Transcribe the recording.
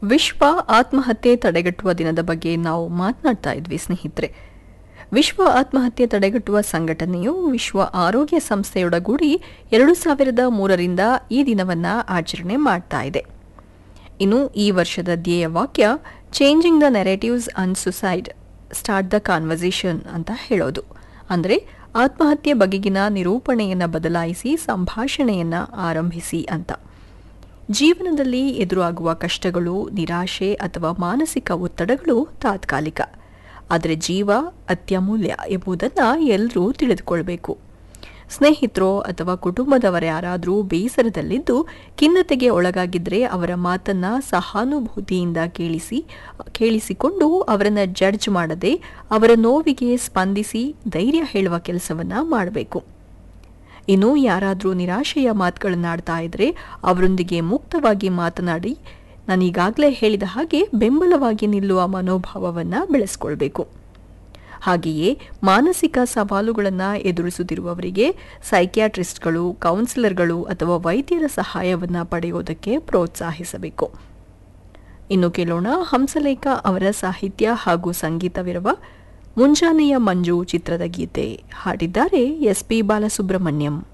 ವಿಶ್ವ ಆತ್ಮಹತ್ಯೆ ತಡೆಗಟ್ಟುವ ದಿನದ ಬಗ್ಗೆ ನಾವು ಮಾತನಾಡ್ತಾ ಇದ್ವಿ ಸ್ನೇಹಿತರೆ ವಿಶ್ವ ಆತ್ಮಹತ್ಯೆ ತಡೆಗಟ್ಟುವ ಸಂಘಟನೆಯು ವಿಶ್ವ ಆರೋಗ್ಯ ಸಂಸ್ಥೆಯೊಡಗೂಡಿ ಎರಡು ಸಾವಿರದ ಮೂರರಿಂದ ಈ ದಿನವನ್ನ ಆಚರಣೆ ಮಾಡ್ತಾ ಇದೆ ಇನ್ನು ಈ ವರ್ಷದ ಧ್ಯೇಯ ವಾಕ್ಯ changing the narratives on suicide start the conversation ಅಂತ ಹೇಳೋದು ಅಂದರೆ ಆತ್ಮಹತ್ಯೆ ಬಗೆಗಿನ ನಿರೂಪಣೆಯನ್ನು ಬದಲಾಯಿಸಿ ಸಂಭಾಷಣೆಯನ್ನ ಆರಂಭಿಸಿ ಅಂತ ಜೀವನದಲ್ಲಿ ಎದುರಾಗುವ ಕಷ್ಟಗಳು ನಿರಾಶೆ ಅಥವಾ ಮಾನಸಿಕ ಒತ್ತಡಗಳು ತಾತ್ಕಾಲಿಕ ಆದರೆ ಜೀವ ಅತ್ಯಮೂಲ್ಯ ಎಂಬುದನ್ನು ಎಲ್ಲರೂ ತಿಳಿದುಕೊಳ್ಬೇಕು ಸ್ನೇಹಿತರೋ ಅಥವಾ ಕುಟುಂಬದವರ ಯಾರಾದರೂ ಬೇಸರದಲ್ಲಿದ್ದು ಖಿನ್ನತೆಗೆ ಒಳಗಾಗಿದ್ರೆ ಅವರ ಮಾತನ್ನ ಸಹಾನುಭೂತಿಯಿಂದ ಕೇಳಿಸಿ ಕೇಳಿಸಿಕೊಂಡು ಅವರನ್ನ ಜಡ್ಜ್ ಮಾಡದೆ ಅವರ ನೋವಿಗೆ ಸ್ಪಂದಿಸಿ ಧೈರ್ಯ ಹೇಳುವ ಕೆಲಸವನ್ನ ಮಾಡಬೇಕು ಇನ್ನು ಯಾರಾದರೂ ನಿರಾಶೆಯ ಮಾತುಗಳನ್ನಾಡ್ತಾ ಇದ್ರೆ ಅವರೊಂದಿಗೆ ಮುಕ್ತವಾಗಿ ಮಾತನಾಡಿ ನಾನೀಗಾಗಲೇ ಹೇಳಿದ ಹಾಗೆ ಬೆಂಬಲವಾಗಿ ನಿಲ್ಲುವ ಮನೋಭಾವವನ್ನು ಬೆಳೆಸ್ಕೊಳ್ಬೇಕು ಹಾಗೆಯೇ ಮಾನಸಿಕ ಸವಾಲುಗಳನ್ನು ಎದುರಿಸುತ್ತಿರುವವರಿಗೆ ಸೈಕ್ಯಾಟ್ರಿಸ್ಟ್ಗಳು ಕೌನ್ಸಿಲರ್ಗಳು ಅಥವಾ ವೈದ್ಯರ ಸಹಾಯವನ್ನು ಪಡೆಯೋದಕ್ಕೆ ಪ್ರೋತ್ಸಾಹಿಸಬೇಕು ಇನ್ನು ಕೇಳೋಣ ಹಂಸಲೇಖ ಅವರ ಸಾಹಿತ್ಯ ಹಾಗೂ ಸಂಗೀತವಿರುವ ಮುಂಜಾನೆಯ ಮಂಜು ಚಿತ್ರದ ಗೀತೆ ಹಾಡಿದ್ದಾರೆ ಎಸ್ ಪಿ ಬಾಲಸುಬ್ರಹ್ಮಣ್ಯಂ